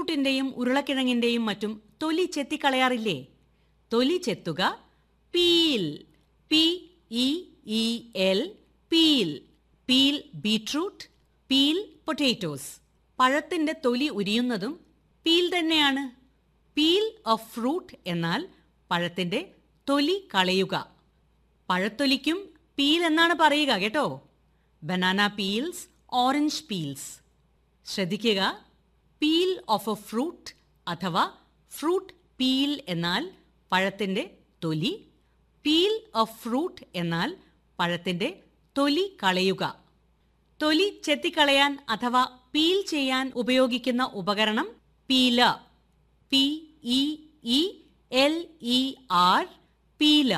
ബീട്രൂട്ടിന്റെയും ഉരുളക്കിഴങ്ങിന്റെയും മറ്റും തൊലി ചെത്തിക്കളയാറില്ലേ തൊലി ചെത്തുക peel P E E L peel peel beetroot peel potatoes പഴത്തിന്റെ തൊലി ഉരിയുന്നതും പീൽ തന്നെയാണ് പീൽ ഓഫ് ഫ്രൂട്ട് എന്നാൽ പഴത്തിന്റെ തൊലി കളയുക പഴത്തൊലിക്കും പീൽ എന്നാണ് പറയുക കേട്ടോ ബനാന പീൽസ് ഓറഞ്ച് പീൽസ് ശ്രദ്ധിക്കുക പീൽ ഓഫ് എ ഫ്രൂട്ട് അഥവാ ഫ്രൂട്ട് പീൽ എന്നാൽ പഴത്തിൻ്റെ തൊലി പീൽ ഓഫ് ഫ്രൂട്ട് എന്നാൽ പഴത്തിൻ്റെ തൊലി കളയുക തൊലി ചെത്തിക്കളയാൻ അഥവാ പീൽ ചെയ്യാൻ ഉപയോഗിക്കുന്ന ഉപകരണം peeler P E E L E R peeler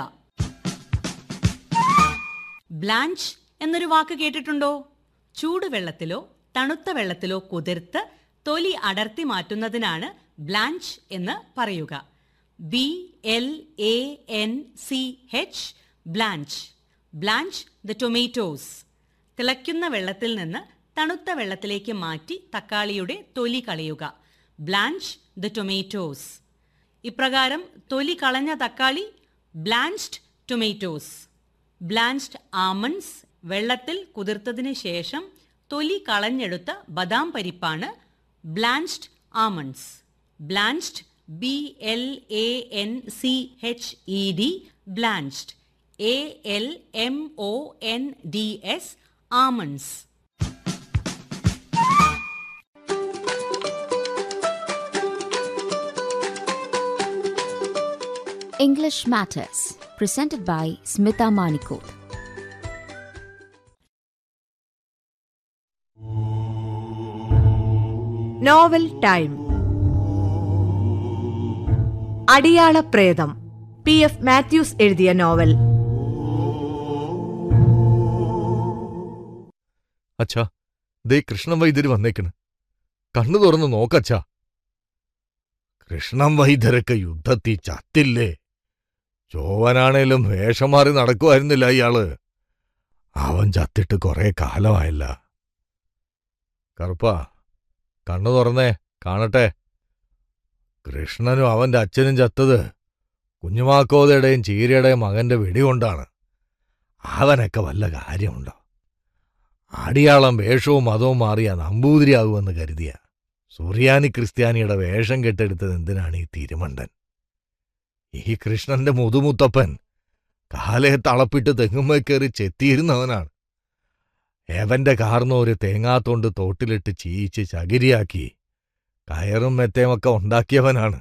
blanch എന്നൊരു വാക്ക് കേട്ടിട്ടുണ്ടോ ചൂടുവെള്ളത്തിലോ തണുത്ത വെള്ളത്തിലോ കുതിർത്ത് തൊലി അടർത്തി മാറ്റുന്നതിനാണ് ബ്ലാഞ്ച് എന്ന് പറയുക B L A N C H blanch blanch the tomatoes തിളയ്ക്കുന്ന വെള്ളത്തിൽ നിന്ന് തണുത്ത വെള്ളത്തിലേക്ക് മാറ്റി തക്കാളിയുടെ തൊലി കളയുക ബ്ലാഞ്ച് ദ ടൊമാറ്റോസ് ഇപ്രകാരം തൊലി കളഞ്ഞ തക്കാളി ബ്ലാഞ്ച്ഡ് ടൊമാറ്റോസ് ബ്ലാഞ്ച്ഡ് ആമണ്ട്സ് വെള്ളത്തിൽ കുതിർത്തതിന് ശേഷം തൊലി കളഞ്ഞെടുത്ത ബദാം പരിപ്പാണ് blanched almonds blanched B L A N C H E D blanched A L M O N D S almonds English Matters, presented by Smita Manikot. Novel time അടിയാള പ്രേതം പി എഫ് മാത്യൂസ് എഴുതിയ novel അച്ഛാ ദേ കൃഷ്ണൻ വൈദ്യര് വന്നേക്കണ് കണ്ണു തുറന്ന് നോക്കച്ഛാ കൃഷ്ണൻ വൈദ്യരൊക്കെ യുദ്ധത്തിൽ ചത്തില്ലേ ചോവനാണേലും വേഷം മാറി നടക്കുമായിരുന്നില്ല ഇയാള് അവൻ ചത്തിട്ട് കുറെ കാലമായല്ല കറുപ്പാ കണ്ണു തുറന്നേ കാണട്ടെ കൃഷ്ണനും അവന്റെ അച്ഛനും ചത്തത് കുഞ്ഞുമാക്കോതയുടെയും ചീരയുടെയും മകന്റെ വെടികൊണ്ടാണ് അവനൊക്കെ വല്ല കാര്യമുണ്ടോ അടിയാളം വേഷവും മതവും മാറിയ നമ്പൂതിരിയാകുമെന്ന് കരുതിയ സുറിയാനി ക്രിസ്ത്യാനിയുടെ വേഷം കെട്ടെടുത്തത് എന്തിനാണ് ഈ തിരുമണ്ടൻ ഈ കൃഷ്ണന്റെ മുതുമുത്തപ്പൻ കാലയെ തളപ്പിട്ട് തെങ്ങുമ്മേ കയറി ചെത്തിയിരുന്നവനാണ് ഏവന്റെ കാർന്ന ഒരു തേങ്ങാത്തോണ്ട് തോട്ടിലിട്ട് ചീയിച്ച് ചകിരിയാക്കി കയറും മെത്തേമൊക്കെ ഉണ്ടാക്കിയവനാണ്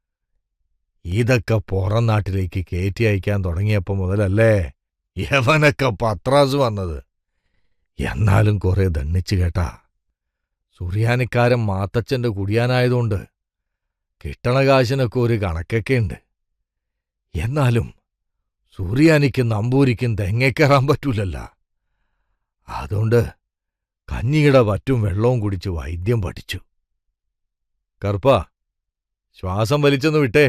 ഇതൊക്കെ പുറം നാട്ടിലേക്ക് കയറ്റി അയക്കാൻ തുടങ്ങിയപ്പോ മുതലല്ലേ യവനൊക്കെ പത്രാസ് വന്നത് എന്നാലും കുറെ ദണ്ണിച്ചു കേട്ടാ സുറിയാനിക്കാരൻ മാത്തച്ഛന്റെ കുടിയാനായതുകൊണ്ട് കിട്ടണ കാശിനൊക്കെ ഒരു കണക്കൊക്കെ ഉണ്ട് എന്നാലും സൂര്യാനിക്കും നമ്പൂരിക്കും തെങ്ങേക്കയറാൻ പറ്റൂലല്ല അതുകൊണ്ട് കഞ്ഞിയുടെ പറ്റും വെള്ളവും കുടിച്ച് വൈദ്യം പഠിച്ചു കറുപ്പാ ശ്വാസം വലിച്ചൊന്ന് വിട്ടേ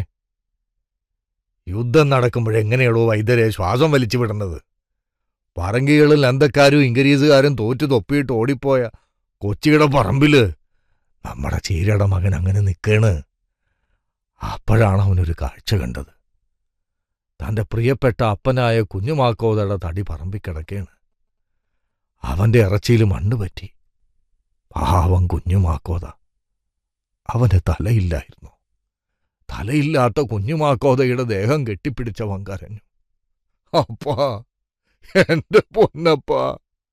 യുദ്ധം നടക്കുമ്പോഴെങ്ങനെയാണോ വൈദ്യരെ ശ്വാസം വലിച്ചു വിടുന്നത് പറങ്കികളിൽ ലന്തക്കാരും ഇംഗ്ലീഷുകാരും തോറ്റു തൊപ്പിയിട്ട് ഓടിപ്പോയ കൊച്ചിയുടെ പറമ്പില് നമ്മുടെ ചീരയുടെ മകൻ അങ്ങനെ നിൽക്കേണ് അപ്പോഴാണ് അവനൊരു കാഴ്ച കണ്ടത് തന്റെ പ്രിയപ്പെട്ട അപ്പനായ കുഞ്ഞുമാക്കോതയുടെ തടി പറമ്പിക്കിടക്കേണ് അവന്റെ ഇറച്ചിയിൽ മണ്ണ് പറ്റി പാവം കുഞ്ഞുമാക്കോത അവന് തലയില്ലായിരുന്നു തലയില്ലാത്ത കുഞ്ഞുമാക്കോതയുടെ ദേഹം കെട്ടിപ്പിടിച്ചവൻ കരഞ്ഞു അപ്പാ എന്റെ പൊന്നപ്പാ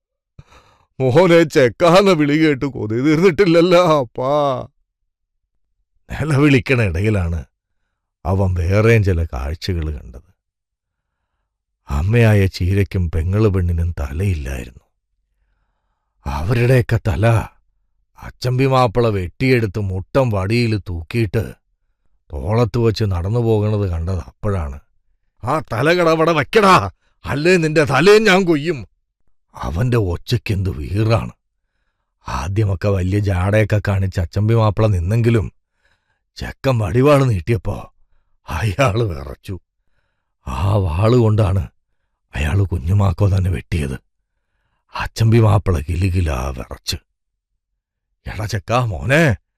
മോനെ ചെക്കാന്ന വിളി കേട്ട് കൊതി തീർന്നിട്ടില്ലല്ലോ അപ്പാ നിലവിളിക്കണ ഇടയിലാണ് അവൻ വേറെയും ചില കാഴ്ചകൾ കണ്ടത് അമ്മയായ ചീരയ്ക്കും പെങ്ങള് പെണ്ണിനും തലയില്ലായിരുന്നു അവരുടെയൊക്കെ തല അച്ചമ്പി മാപ്പിള വെട്ടിയെടുത്ത് മുട്ടം വടിയിൽ തൂക്കിയിട്ട് തോളത്ത് വച്ച് നടന്നു പോകണത് കണ്ടത് അപ്പോഴാണ് ആ തലകടവട വയ്ക്കടാ അല്ലേ നിന്റെ തലയും ഞാൻ കൊയ്യും അവന്റെ ഒച്ചയ്ക്കെന്ത് വീറാണ് ആദ്യമൊക്കെ വലിയ ജാടയൊക്കെ കാണിച്ച് അച്ചമ്പി മാപ്പിള നിന്നെങ്കിലും ചെക്കൻ വടിവാള് നീട്ടിയപ്പോ അയാള് വിറച്ചു ആ വാള് കൊണ്ടാണ് അയാള് കുഞ്ഞുമാക്കോ തന്നെ വെട്ടിയത് അച്ചമ്പി മാപ്പിള കിലുകിലാ വിറച്ച് എടാ ചെക്കാ മോനെ